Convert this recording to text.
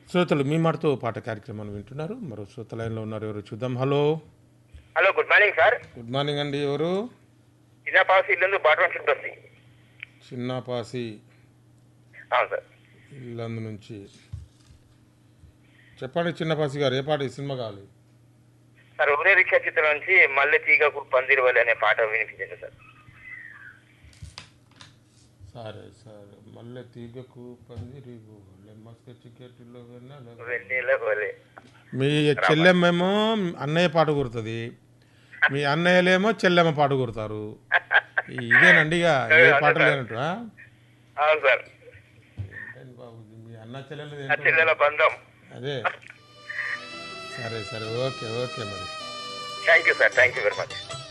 శ్రోతలు మీ మాటతో పాట కార్యక్రమాన్ని వింటున్నారు మరో శ్రోత లైన్లో ఉన్నారు ఎవరు చూద్దాం hello hello good morning sir good morning అండి ఎవరు చిన్న పాలసీ ఇల్లు బాటం షిఫ్ట్ వస్తాయి చిన్నపాసి అవును సార్ ఇల్లందు నుంచి చెప్పండి చిన్నపాసి గారు ఏ పాట ఈ సినిమా కావాలి సార్ ఊరే రిక్షా చిత్రం నుంచి మల్లె తీగకు పందిరివల్లి అనే పాట వినిపించండి సార్ సరే సరే మళ్ళీ తీగకు పందిరిగు లెమ్మస్క చికెట్లో వెన్నెల వెన్నెల వలె మీ చెల్లెమ్మేమో అన్నయ్య పాట కుడుతుంది మీ అన్నయ్యలేమో చెల్లెమ్మ పాట కుడతారు ఇదేనండి ఇక ఏ పాట లేనట్టు ఆ? అవును సార్ ఏంటండి బాబు ఇది మీ అన్న చెల్లెలు ఆ చెల్లెల బంధం అదే సరే సరే ఓకే ఓకే మరి thank you sir thank you very much